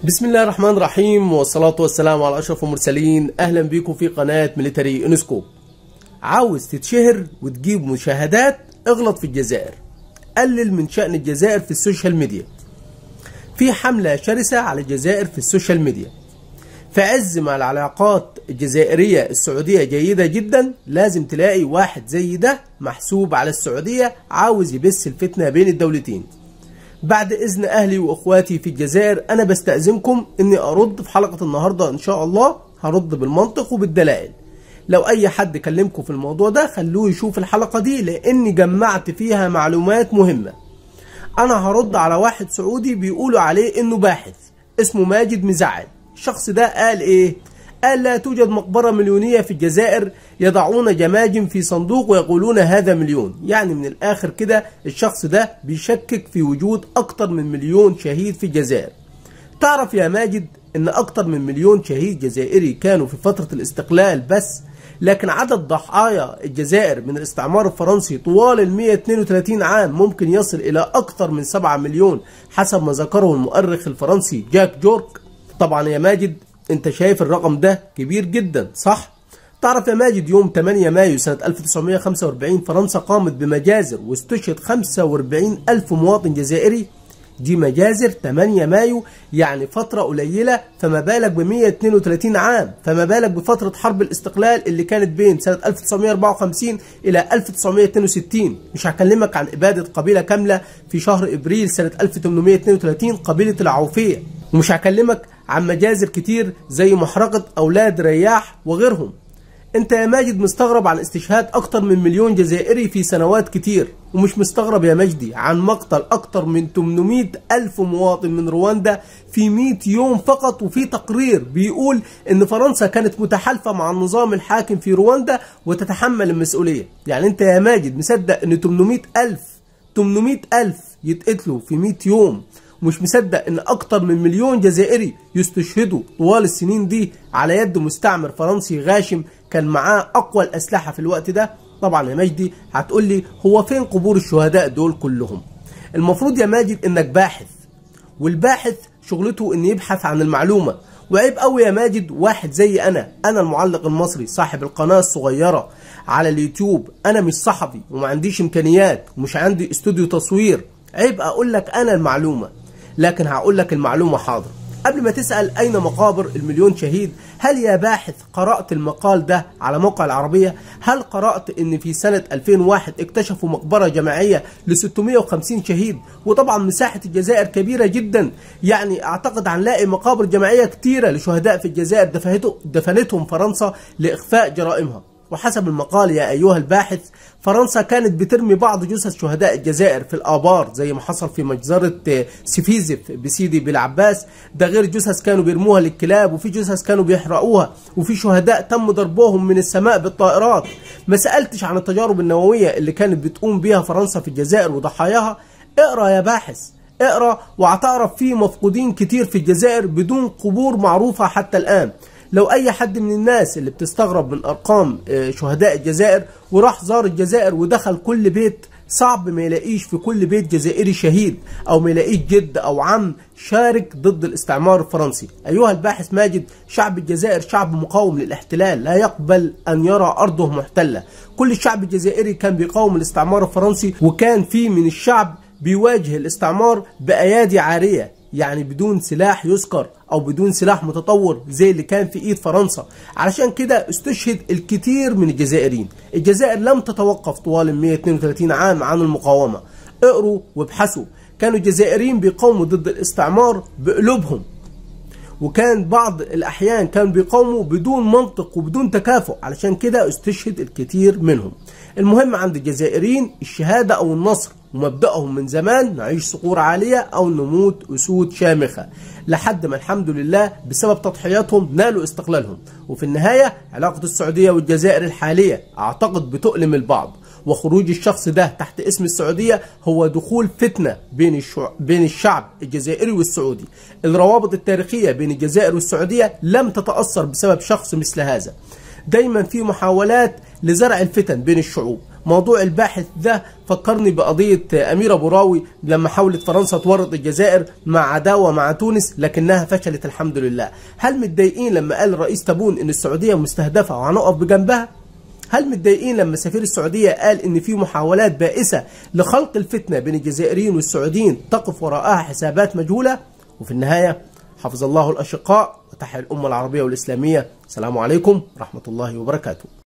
بسم الله الرحمن الرحيم والصلاة والسلام على أشرف المرسلين أهلا بيكم في قناة ميليتري انسكوب عاوز تتشهر وتجيب مشاهدات اغلط في الجزائر قلل من شأن الجزائر في السوشيال ميديا في حملة شرسة على الجزائر في السوشيال ميديا في عز ما العلاقات الجزائرية السعودية جيدة جدا لازم تلاقي واحد زي ده محسوب على السعودية عاوز يبث الفتنة بين الدولتين بعد اذن اهلي واخواتي في الجزائر انا بستأذنكم اني ارد في حلقة النهاردة ان شاء الله هرد بالمنطق وبالدلائل لو اي حد كلمكم في الموضوع ده خلوه يشوف الحلقة دي لاني جمعت فيها معلومات مهمة انا هرد على واحد سعودي بيقولوا عليه انه باحث اسمه ماجد مزعل الشخص ده قال ايه قال لا توجد مقبرة مليونية في الجزائر يضعون جماجم في صندوق ويقولون هذا مليون يعني من الآخر كده الشخص ده بيشكك في وجود أكتر من مليون شهيد في الجزائر تعرف يا ماجد ان أكتر من مليون شهيد جزائري كانوا في فترة الاستقلال بس لكن عدد ضحايا الجزائر من الاستعمار الفرنسي طوال ال 132 عام ممكن يصل إلى أكثر من 7 مليون حسب ما ذكره المؤرخ الفرنسي جاك جورك طبعا يا ماجد انت شايف الرقم ده كبير جدا صح؟ تعرف يا ماجد يوم 8 مايو سنة 1945 فرنسا قامت بمجازر واستشهد 45 ألف مواطن جزائري دي مجازر 8 مايو يعني فترة قليلة فما بالك ب 132 عام فما بالك بفترة حرب الاستقلال اللي كانت بين سنة 1954 إلى 1962 مش هكلمك عن إبادة قبيلة كاملة في شهر إبريل سنة 1832 قبيلة العوفية ومش هكلمك عن مجازر كتير زي محرقة أولاد رياح وغيرهم انت يا ماجد مستغرب عن استشهاد اكتر من مليون جزائري في سنوات كتير ومش مستغرب يا مجدي عن مقتل اكتر من 800 الف مواطن من رواندا في 100 يوم فقط وفي تقرير بيقول ان فرنسا كانت متحالفة مع النظام الحاكم في رواندا وتتحمل المسؤولية يعني انت يا ماجد مصدق ان 800 الف 800 الف يتقتلوا في 100 يوم ومش مصدق ان اكتر من مليون جزائري يستشهدوا طوال السنين دي على يد مستعمر فرنسي غاشم كان معاه اقوى الاسلحه في الوقت ده طبعا يا مجدي هتقول لي هو فين قبور الشهداء دول كلهم المفروض يا ماجد انك باحث والباحث شغلته ان يبحث عن المعلومه وعيب قوي يا ماجد واحد زي انا انا المعلق المصري صاحب القناه الصغيره على اليوتيوب انا مش صحفي وما عنديش امكانيات ومش عندي استوديو تصوير عيب اقول لك انا المعلومه لكن هقول لك المعلومة حاضر قبل ما تسأل أين مقابر المليون شهيد هل يا باحث قرأت المقال ده على موقع العربية هل قرأت ان في سنة 2001 اكتشفوا مقبرة جماعية ل 650 شهيد وطبعا مساحة الجزائر كبيرة جدا يعني اعتقد هنلاقي مقابر جماعية كتيرة لشهداء في الجزائر دفنتهم فرنسا لإخفاء جرائمها وحسب المقال يا أيها الباحث فرنسا كانت بترمي بعض جثث شهداء الجزائر في الآبار زي ما حصل في مجزرة سفيزف بسيدي بالعباس ده غير جثث كانوا بيرموها للكلاب وفي جثث كانوا بيحرقوها وفي شهداء تم ضربهم من السماء بالطائرات ما سألتش عن التجارب النووية اللي كانت بتقوم بيها فرنسا في الجزائر وضحاياها اقرأ يا باحث اقرأ وهتعرف في مفقودين كتير في الجزائر بدون قبور معروفة حتى الآن لو اي حد من الناس اللي بتستغرب من ارقام شهداء الجزائر وراح زار الجزائر ودخل كل بيت صعب ما يلاقيش في كل بيت جزائري شهيد او ما يلاقيش جد او عم شارك ضد الاستعمار الفرنسي ايها الباحث ماجد شعب الجزائر شعب مقاوم للاحتلال لا يقبل ان يرى ارضه محتله كل الشعب الجزائري كان بيقاوم الاستعمار الفرنسي وكان في من الشعب بيواجه الاستعمار بايادي عاريه يعني بدون سلاح يذكر او بدون سلاح متطور زي اللي كان في ايد فرنسا علشان كده استشهد الكثير من الجزائريين الجزائر لم تتوقف طوال ال 132 عام عن المقاومه اقروا وابحثوا كانوا الجزائريين بيقاوموا ضد الاستعمار بقلوبهم وكان بعض الاحيان كانوا بيقاوموا بدون منطق وبدون تكافؤ علشان كده استشهد الكثير منهم المهم عند الجزائريين الشهاده او النصر ومبدأهم من زمان نعيش صقور عالية أو نموت أسود شامخة لحد ما الحمد لله بسبب تضحياتهم نالوا استقلالهم وفي النهاية علاقة السعودية والجزائر الحالية أعتقد بتؤلم البعض وخروج الشخص ده تحت اسم السعودية هو دخول فتنة بين بين الشعب الجزائري والسعودي الروابط التاريخية بين الجزائر والسعودية لم تتأثر بسبب شخص مثل هذا دايما في محاولات لزرع الفتن بين الشعوب موضوع الباحث ده فكرني بقضية أميرة بوراوي لما حاولت فرنسا تورط الجزائر مع عداوة مع تونس لكنها فشلت الحمد لله هل متضايقين لما قال رئيس تابون إن السعودية مستهدفة وهنقف بجنبها هل متضايقين لما سفير السعودية قال إن في محاولات بائسة لخلق الفتنة بين الجزائريين والسعوديين تقف وراءها حسابات مجهولة وفي النهاية حفظ الله الأشقاء وتحيا الأمة العربية والإسلامية السلام عليكم ورحمة الله وبركاته